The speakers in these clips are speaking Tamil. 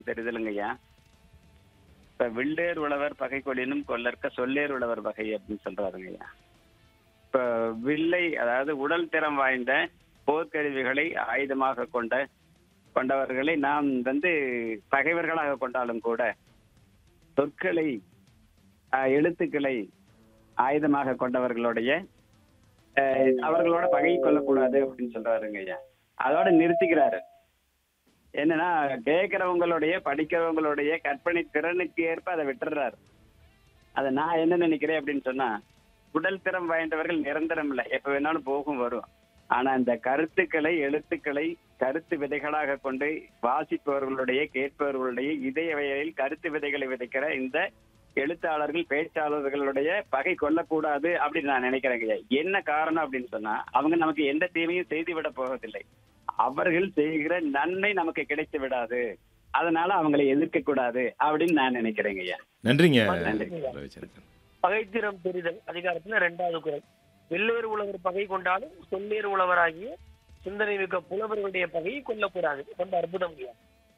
தெரியுதுலங்கய்யா இப்ப வில்லேர் உழவர் பகை கொள்ளினும் கொல்லற்க சொல்லேர் உழவர் பகை அப்படின்னு சொல்றாருங்கய்யா இப்ப வில்லை அதாவது உடல் திறம் வாய்ந்த போர்க்கருவிகளை ஆயுதமாக கொண்ட கொண்டவர்களை நாம் வந்து பகைவர்களாக கொண்டாலும் கூட சொற்களை ஆஹ், எழுத்துக்களை ஆயுதமாக கொண்டவர்களுடைய ஆஹ், அவர்களோட பகை கொள்ளக்கூடாது அப்படின்னு சொல்றாருங்க ஐயா அதோட நிறுத்திக்கிறாரு என்னன்னா கேட்கிறவங்களுடைய படிக்கிறவங்களுடைய கற்பனை திறனுக்கு ஏற்ப அதை விட்டுறாரு அதை நான் என்ன நினைக்கிறேன் அப்படின்னு சொன்னா உடல் திறம் வாய்ந்தவர்கள் நிரந்தரம் இல்லை எப்ப வேணாலும் போகும் வரும் ஆனா இந்த கருத்துக்களை எழுத்துக்களை கருத்து விதைகளாக கொண்டு வாசிப்பவர்களுடைய கேட்பவர்களுடைய இதய வயலில் கருத்து விதைகளை விதைக்கிற இந்த எழுத்தாளர்கள் பேச்சாளர்களுடைய பகை கொள்ளக்கூடாது அப்படின்னு நான் நினைக்கிறேங்க என்ன காரணம் அப்படின்னு சொன்னா அவங்க நமக்கு எந்த தீமையும் செய்து விட போவதில்லை அவர்கள் செய்கிற நன்மை நமக்கு கிடைத்து விடாது அதனால அவங்களை எதிர்க்க கூடாது அப்படின்னு நான் நினைக்கிறேங்க ஐயா நன்றிங்க நன்றி. ரவிச்சந்திரன் பகைத்திறம் தெரிதல் அதிகாரத்துல ரெண்டாவது குரல் வெள்ளேறு உழவர் பகை கொண்டாலும் சொல்லேறு உழவராகிய சிந்தனை மிக்க புலவர்களுடைய பகையை கொல்லக்கூடாது ரொம்ப அற்புதம் ஐயா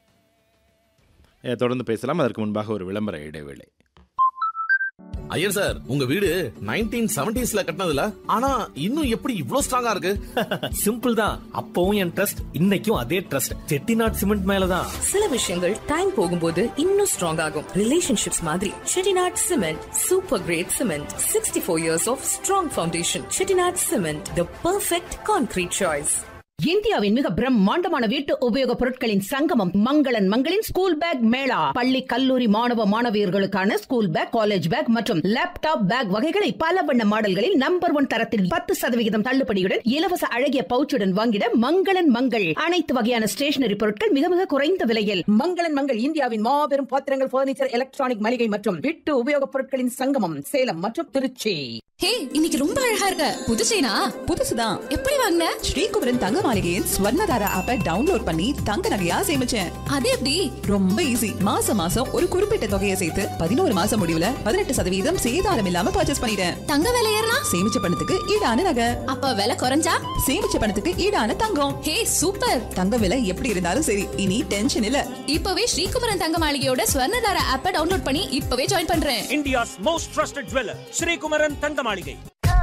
ஏ, தொடர்ந்து பேசலாம் அதற்கு முன்பாக ஒரு விளம்பர இடைவேளை ஐயர் சார் உங்க வீடு நைன்டீன் செவன்டிஸ்ல கட்டினதுல ஆனா இன்னும் எப்படி இவ்ளோ ஸ்ட்ராங்கா இருக்கு சிம்பிள் தான் அப்பவும் என் ட்ரஸ்ட் இன்னைக்கும் அதே ட்ரஸ்ட் செட்டிநாட் சிமெண்ட் மேலதான் சில விஷயங்கள் டைம் போகும்போது இன்னும் ஸ்ட்ராங் ஆகும் ரிலேஷன்ஷிப்ஸ் மாதிரி Chettinad cement super great cement sixty four years of strong foundation Chettinad cement the perfect concrete choice இந்தியாவின் மிக பிரம்மாண்டமான வீட்டு உபயோகப் பொருட்களின் சங்கமம் மங்களன் மங்களின் ஸ்கூல் பேக் மேளா பள்ளி கல்லூரி மாணவ மாணவியர்களுக்கான ஸ்கூல் பேக் காலேஜ் பேக் மற்றும் லேப்டாப் பேக் வகைகளை பல வண்ண மாடல்களில் நம்பர் ஒன் தரத்தில் பத்து சதவிகிதம் தள்ளுபடியுடன் இலவச அழகிய பவுச்சுடன் வாங்கிட மங்களன் மங்கள் அனைத்து வகையான ஸ்டேஷனரி பொருட்கள் மிக மிக குறைந்த விலையில் மங்களன் மங்கள் இந்தியாவின் மாபெரும் பாத்திரங்கள் பர்னிச்சர் எலக்ட்ரானிக் மளிகை மற்றும் வீட்டு உபயோகப் பொருட்களின் சங்கமம் சேலம் மற்றும் திருச்சி ஹே இன்னைக்கு ரொம்ப அழகா இருக்க புது செயினா புதுசுதான் எப்படி வாங்கின ஸ்ரீகுமரன் தங்க மாளிகையின் ஸ்வர்ணதாரா ஆப்பை டவுன்லோட் பண்ணி தங்க நகையா சேமிச்சேன் அது எப்படி ரொம்ப ஈஸி மாசம் மாசம் ஒரு குறிப்பிட்ட தொகையை சேர்த்து பதினோரு மாசம் முடிவுல பதினெட்டு சதவீதம் சேதாரம் இல்லாம பர்ச்சேஸ் பண்ணிட்டேன் தங்க விலை ஏறினா சேமிச்ச பணத்துக்கு ஈடான நகை அப்ப விலை குறைஞ்சா சேமிச்ச பணத்துக்கு ஈடான தங்கம் ஹே சூப்பர் தங்க விலை எப்படி இருந்தாலும் சரி இனி டென்ஷன் இல்ல இப்பவே ஸ்ரீகுமரன் தங்க மாளிகையோட ஸ்வர்ணதார ஆப்பை டவுன்லோட் பண்ணி இப்பவே ஜாயின் பண்றேன் India's most trusted jeweller Srikumaran Thanga Maligai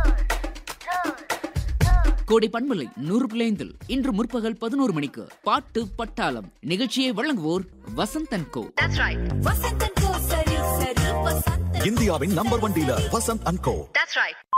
கோடை பண்பலை நூறு பிள்ளைந்தில் இன்று முற்பகல் பதினோரு மணிக்கு பாட்டு பட்டாளம் நிகழ்ச்சியை வழங்குவோர் வசந்தன் கோ இந்தியாவின் number one dealer Vasanth and go